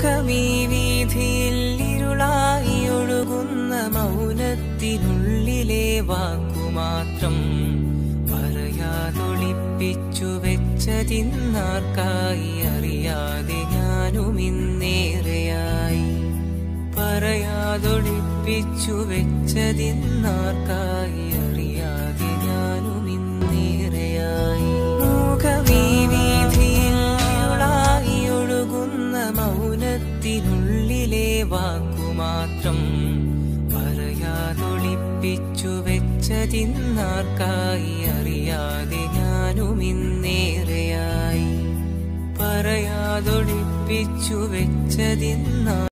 മൂകമീ വീഥിയിൽ ഇരുളായി ഒഴുകുന്ന മൗനത്തിനുള്ളിലെ വാക്കുമാത്രം പറയാതൊളിപ്പിച്ചു വെച്ചതിന്നാർക്കായി അറിയാതെ ഞാനും ഇന്നേറെയായി പറയാതൊളിപ്പിച്ചു വെച്ചതിന്നാർക്കായി അറിയാതെ ഞാനും ഇന്നേറെയായി മൂകമീ വീഥിയിൽ ഇരുളായി ഒഴുകുന്ന മൗനത്തിനുള്ളിലെ വാക്കുമാത്രം പറയാതൊളിപ്പിച്ചു വെച്ചതിന്നാർക്കായി അറിയാതെ ഞാനും ഇന്നേറെയായി പറയാതൊളിപ്പിച്ചു വെച്ചതിന്നാ